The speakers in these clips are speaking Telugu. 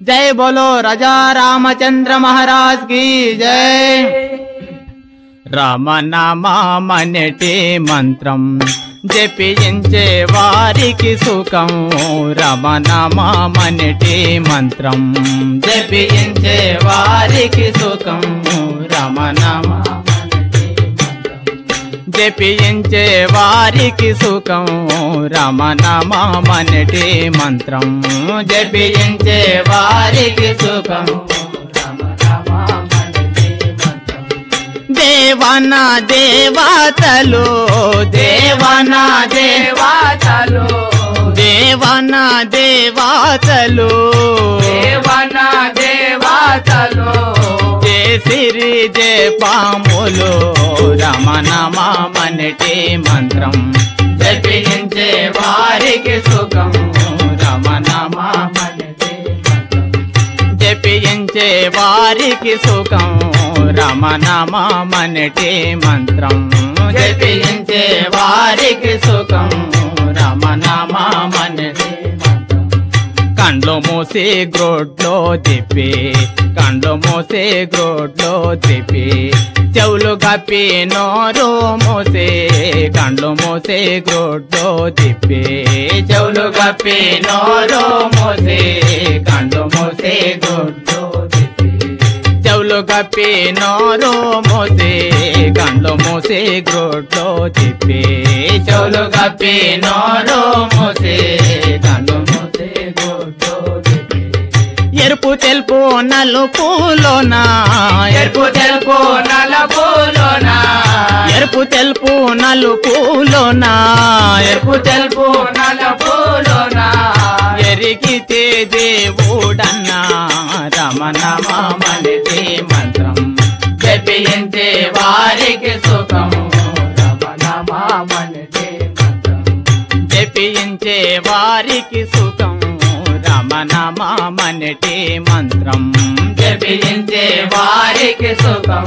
జై బోలో రజా రామచంద్ర మహారాజ్ కి జై రామనామామనటి మంత్రం జపించే వారికి సుఖం రమనామామనటి మంత్రం జపించే వారికి సుఖం రమనామా జపించే వారికి సుఖం రమనామామనటి మంత్రం జపించే వారికి సుఖం దేవన దేవతలు దేవన దేవతలు దేవన దేవతలు దేవన దేవతలు సిరి జే పాములు రమణమనటి మంత్రం జపించే వారికి సుఖం రమణమనటి జపించే వారికి సుఖం రమణమనటి మంత్రం జపించే వారికి సుఖం రమణమనటి కండ్లు మూసి గ్రోడ్లో తిప్పి కండ్లు మూసి గ్రోడ్లో తిప్పి చెవులు కప్పి నోరు మూసి కండ్లు మూసి గ్రోడ్లో తిప్పి చెవులు కప్పి నోరు మూసి కండ్లు మూసి గ్రోడ్లో తిప్పి చెవులు కప్పి నోరు మూసి కండ్లు మూసి గ్రోడ్లో తిప్పి చెవులు కప్పి నోరు మూసి కండ్లు మూసి గ్రోడ్లో తిప్పి ఎరుపు తెలుపు నలుపులోన ఎరుపు తెలుపు నలుపులోన ఎరుపు తెలుపు నలుపులోన ఎరుపు తెలుపు నలుపులోన ఎరిగితే దేవుడన్నా రమణమనటి మంత్రం జపించే వారికి సుఖం రమణమామనటి మంత్రం జపించే వారికి సుఖం రమణమనటి మంత్రం జపించే వారికి సుఖం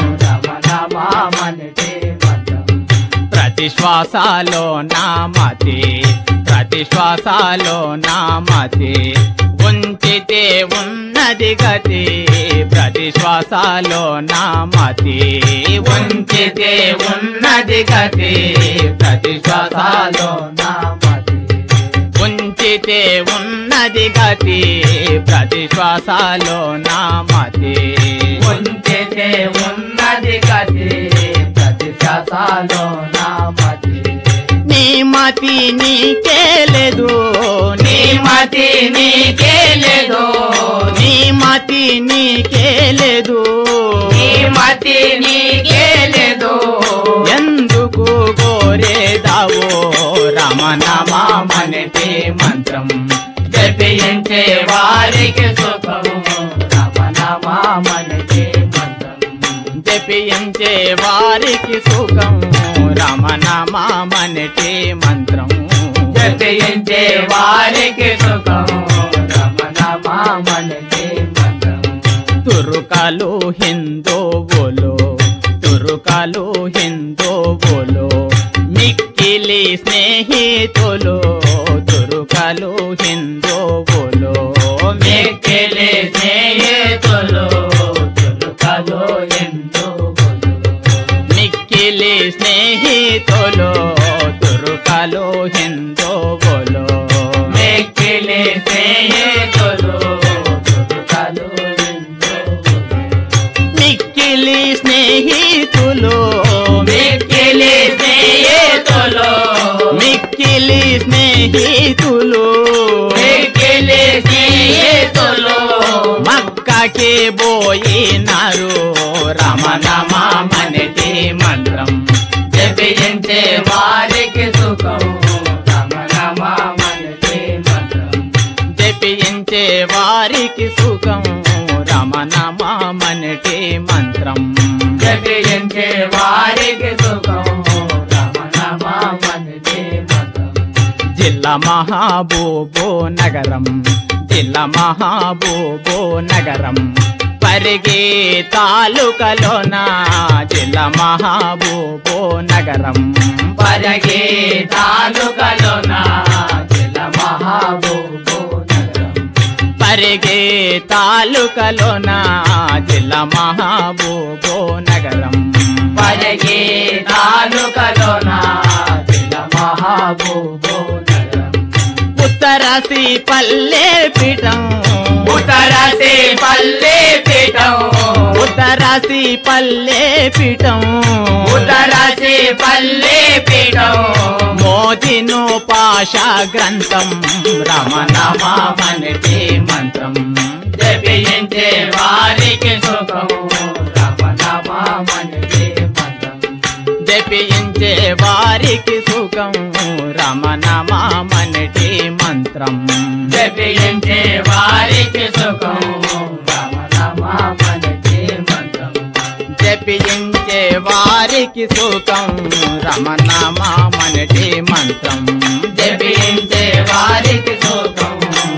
రమణమామనటి మంత్రం ప్రతి శ్వాసలో నామతి ప్రతి శ్వాసలో నామతి ఉంచితే ఉన్నది గతి ప్రతి శ్వాసలో నామతి ఉంచితే ఉన్నది గతి ప్రతి శ్వాసలో నామతి ఉంచితే ఉన్నది గతి ప్రతి శ్వాసలో నామతి ఉంచితే ఉన్నది గతి ప్రతి శ్వాసలో నామతి నీ మతి నీకే లేదు నీ మతి నీకే లేదు నీ మతి నీకే లేదు నీ మతి నీకే లేదు ఎందుకు కోరేదావో రమణమామనటి మంత్రం జపించే వారికి సుఖము రమణమామనటి మంత్రం జపించే వారికి సుఖం రమణమామనటి మంత్రం జపించే వారికి సుఖము రమణమామనటి మంత్రం తురుకలు హిందువులు తురుకలు హిందువులు మిక్కిలి స్నేహితులు తురుకలు హిందువులు మిక్కిలి స్నేహితులు తురుకలు ఎందుకులు మిక్కిలి స్నేహితులు తురుకలు హిందువులు మిక్కిలి స్నేహితులు తురుకలు ఎందుకులు మిక్కిలి స్నేహితులు మిక్కిలి స్నేహితులు మిక్కిలి స్నేహితులు మిక్కిలి స్నేహితులు మక్కకి పోయినారు రమణమామనటి మంత్రం జపించే వారికి సుఖం రమణమామనటి మంత్రం జపించే వారికి సుఖం రమణమామనటి మంత్రం జపించే వారికి సుఖం రమణమామనటి మంత్రం జిల్లా మహాబూబో నగరం జిల్లా మహాబూబో నగరం పరిగి తాలూకలోన జిల్లా మహాబూబో నగరం పరగే తాలూకలోన జిల్లా మహాబూబు నగరం పరిగే తాలూకలోన జిల్లా మహాబూబో నగరం పరిగే తాలూకలోన జిల్ల మహాబూబో నగరం ఉత్తరాసి పల్లె పీఠం ఉత్తరసి పల్లె పీఠం ఉత్తరాసి పల్లె పీఠం ఉత్తరసి పల్లె పీఠం మోదిను పాష గ్రంథం రమణ రమణమామనిటి మంత్రం జపించే వారికి సుఖం రమణమామనిటి మంత్రం జపించే వారికి సుఖం రమణ మామనటి మంత్రం జపించే వారికి సుఖం రమణమామనిటి మంత్రం జపించే వారికి సుఖం రమణ మామనటి మంత్రం జపించే వారికి సుఖం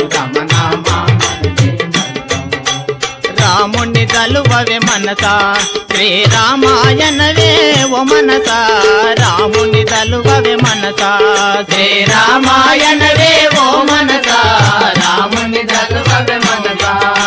రమణమామనిటి మంత్రం రాముని తలువవే మనస శ్రీరామాయణవే ఓ మనస రాముని తలువవే మనస శ్రీరామాయణవే ఓ మనస రాముని దలువగ మనస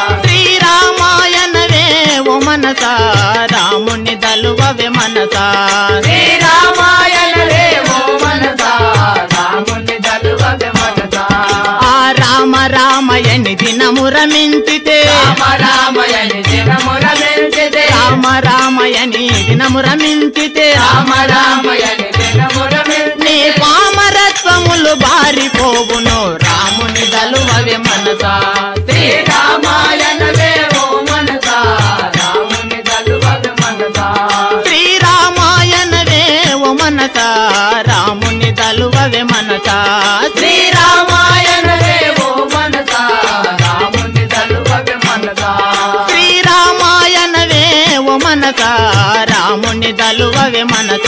శ్రీరామాయణవే ఓ మనస రాముని తలువవే మనస శ్రీరామాయణవే ఓ మనస రాముని దలువగ మనస ఆ రామ రామయని దినము రమించితే రామ రామయని దినమురమించితే రామ రామయని దినము రమించితే రామ రామయని దినమురమించితే నీ పామరత్వములు బారిపోవును రాముని దలువవే మనస శ్రీరామాయణవే ఓ మనస రాముని దలువగ మనస శ్రీరామాయణవే ఓ మనస రాముని దలువవే మనస శ్రీరామాయణవే ఓ మనస రాముని దలువగ మనస శ్రీరామాయణవే ఓ మనస రాముని దలువవే మనస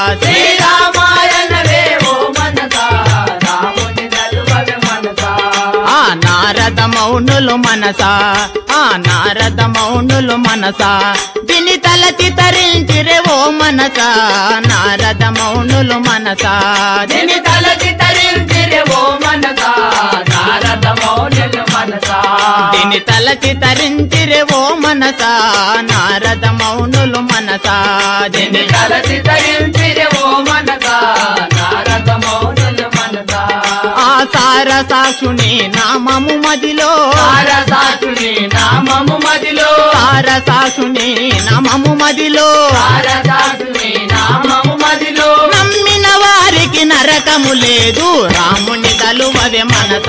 శ్రీరామాయణవే ఓ మనస రాముని దలువగ మనస ఆ నారద మౌనులు మనస ఆ నారద మౌనులు మనస విని తలచి తరించిరే ఓ మనస నారద మౌనులు మనస నిని తలచి తరించిరే ఓ మనస నారద మౌనులు మనస దీని తలచి తరించిరే ఓ మనస నారద మౌనులు మనస నిని దీని తలచి తరించిరే ఓ మనస నారద మౌనులు మనస ఆ సార సాక్షుని నామము మదిలో సారసాక్షుని నామము మదిలో సార సాక్షుని నామము మదిలో సారసాక్షుని నామము మదిలో నమ్మిన వారికి నరకము లేదు రాముని తలువవే మనస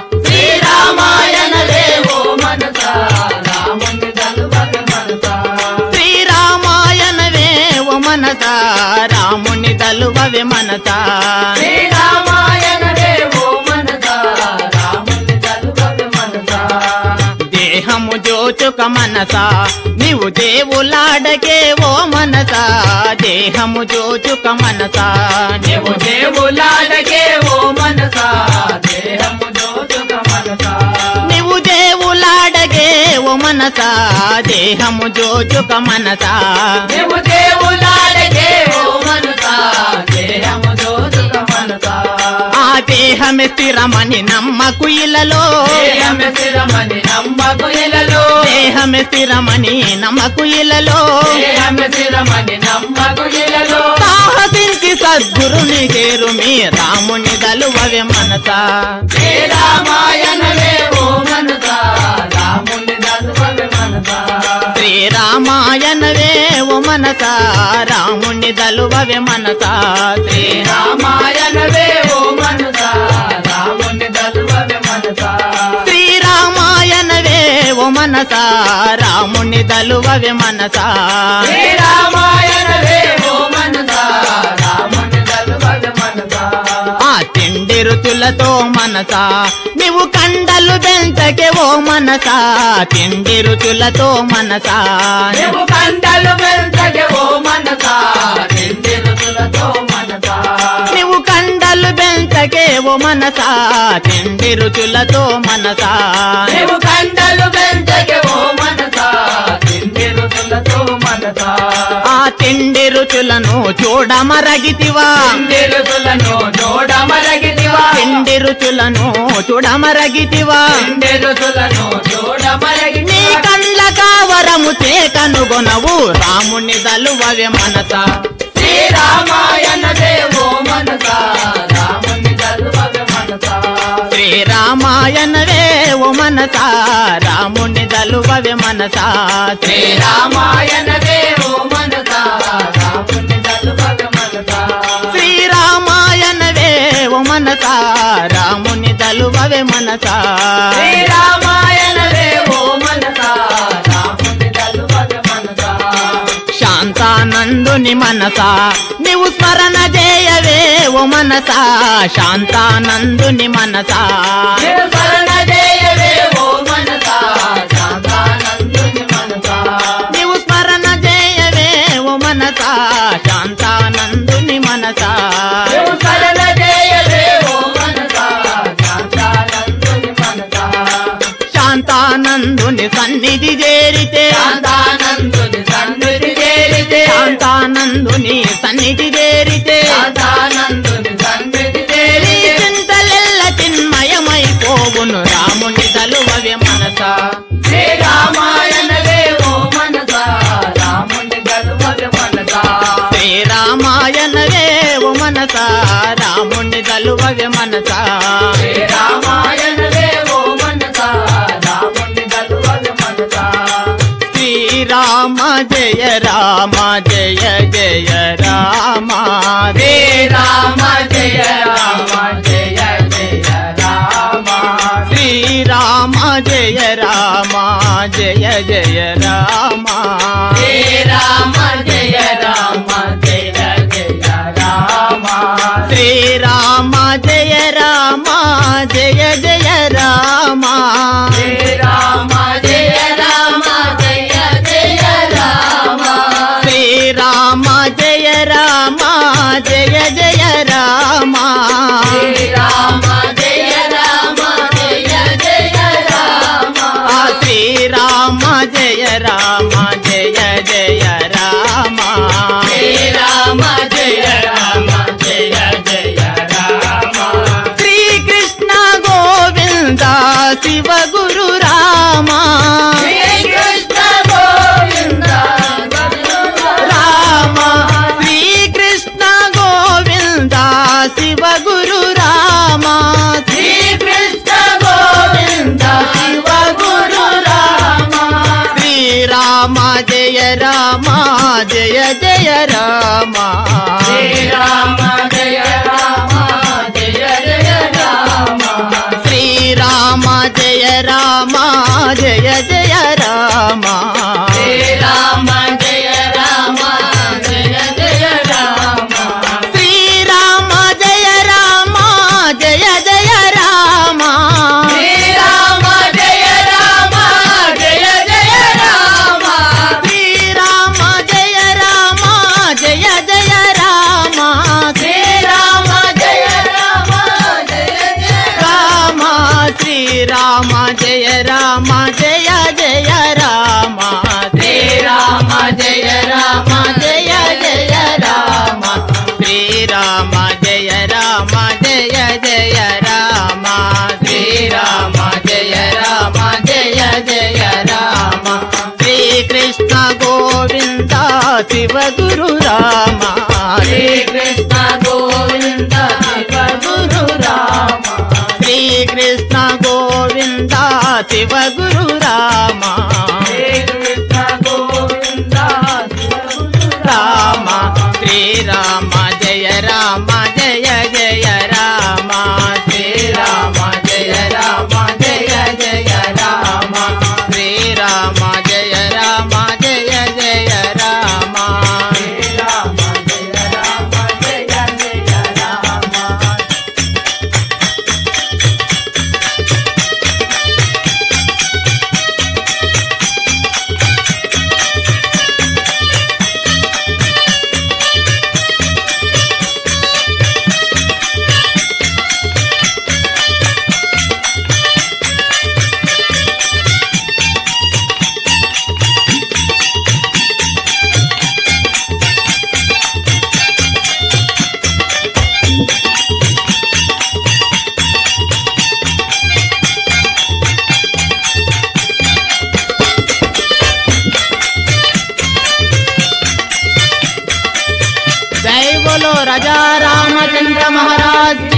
శ్రీరామాయణవే ఓ మనస రాముని దలువగ మనస శ్రీరామాయణవే ఓ మనస రాముని తలువవే మనస శ్రీరామాయణవే ఓ మనస రాముని దలువగ మనస దేహము జోచుక మనస నీవు దేవులాడకే ఓ మనస దేహము జోచుక మనస నీవు దేవులాడకే ఓ మనస దేహము దోచుక మనస నీవు దేవులాడకే ఓ మనస దేహము జోచుక మనస నీవు దేవులాడకే ఓ మనస దేహము దోచుక మనస ఆ దేహమే స్థిరమని నమ్మకు ఇలలో దేహమే స్థిరమని నమ్మకు ఇలలో దేహమే స్థిరమని నమ్మకు ఇలలో దేహమే స్థిరమని నమ్మకు ఇలలో సాహసించి సద్గురుని చేరు మీ రాముని దలువవే మనస శ్రీరామాయణవే ఓ మనస రాముని దలువగ మనస శ్రీరామాయణవే ఓ మనస రాముని దలువవే మనస శ్రీరామాయణవే ఓ మనస రాముని దలువగ మనస శ్రీరామాయణవే ఓ మనస రాముని దలువవే మనస శ్రీరామాయణవే ఓ మనస రాముని దలువగ మనస ఆ తిండి రుచులతో మనస నీవు కండలు పెంచకే ఓ మనస తిండి రుచులతో మనస నీవు కండలు పెంచగే ఓ మనస తిండి రుచులతో మనస నీవు కండలు పెంచకే ఓ మనస తిండి రుచులతో మనస నీవు కండలు పెంచగే ఓ మనస తిండి రుచులతో మనస మనసా ఆ తిండి రుచులను చూడమరగితివా రుచులను చూడమరగితివా తిండి రుచులను చూడమరగితివా తిండి రుచులను నీ చూడమరగితివా కండ్ల కావరము చే కనుగొనవు రాముని దలువవే మనసా శ్రీరామాయణ దేవో మనసా రాముని చదువగ మనసా శ్రీరామాయణవే ఓ మనసా రాముని దలువవే మనసా శ్రీరామాయణ దేవో మనసా రాముని చదువగ మనసా శ్రీరామాయణవే ఓ మనసా రాముని దలువవే మనసా శ్రీరామాయణ దేవో మనసా రాముని చదువగ మనసా శాంతానందుని మనసా నీవు స్మరణ చేయవే ఓ మనసా శాంతానందుని మనసా నీవు శరణ జయవే ఓ మనసా శాంతానందుని మనసా నీవు స్మరణ చేయవే ఓ మనసా శాంతానందుని మనసా నీవు శరణ జయవే ఓ మనసా శాంతానందుని మనసా శాంతానందుని సన్నిధి చేరితే శాంతానందుని సన్నిధి చేరితే శాంతానందుని సన్నిధి చేరితే శాంతానందుని సన్నిధి నీ చేరితే చింతలెల్ల చిన్మయమైపోవును రాముని దలువవే మనసా శ్రీరామాయణ దేవో మనసా రాముని గలువగ మనసా శ్రీరామాయణవే ఓ మనసా రాముని దలువవే మనసా శ్రీరామాయణ దేవో మనసా రాముని గలువగ మనసా శ్రీరామ జయ రామ జయ జయ రామ శ్రీరామ జయ రామ జయ జయ రామ శ్రీరామ జయ రామ జయ జయ రామ శ్రీరామ జయ రామ జయ జయ రామ శ్రీరామ జయ రామ జయ జయ రామ శ్రీరామ జయ రామ జయ జయ రామ శ్రీరామ జయ రామ జయ జయ రామ శ్రీరామ జయ రామ జయ జయ రామ ఆ శ్రీరామ జయ రామ జయ జయ రామ శ్రీరామ జయ రామ జయ జయ రామ శ్రీకృష్ణ గోవింద శివ గురు రామ శ్రీకృష్ణ గోవింద రామ శ్రీకృష్ణ గోవింద శివ గురు రామ శ్రీకృష్ణ గోవింద శివ గురు రామ శ్రీరామ జయ రామ జయ జయ రామ శ్రీరామ జయ రామ జయ జయ రామ శ్రీరామ జయ రామ జయ జయ రామ శ్రీరామ జయ రామ జయ జయ రామ శ్రీరామ జయ రామ జయ జయ రామ శ్రీరామ జయ రామ జయ జయ రామ శ్రీరామ జయ రామ జయ జయ రామ శ్రీరామ జయ రామ జయ జయ రామ శ్రీరామ జయ రామ జయ జయ రామ శ్రీరామ జయ రామ జయ జయ రామ శ్రీరామ జయ రామ జయ జయ రామ శ్రీరామ జయ రామ జయ జయ రామ శ్రీకృష్ణ గోవింద శివ గురు రామ శ్రీకృష్ణ గోవింద శివ గురు రామ శ్రీకృష్ణ గోవింద శివ గురు రామ శ్రీకృష్ణ గోవింద శివ గురు రామ శ్రీరామ జయ రామ జయ జయ రామ శ్రీరామ జయ రామ జయ జయ రామ శ్రీరామ జయ రామ జయ జయ రామ శ్రీరామ జయ రామ జయ జయ రామ శ్రీరామ జై బోలో రజా రామచంద్ర మహారాజ్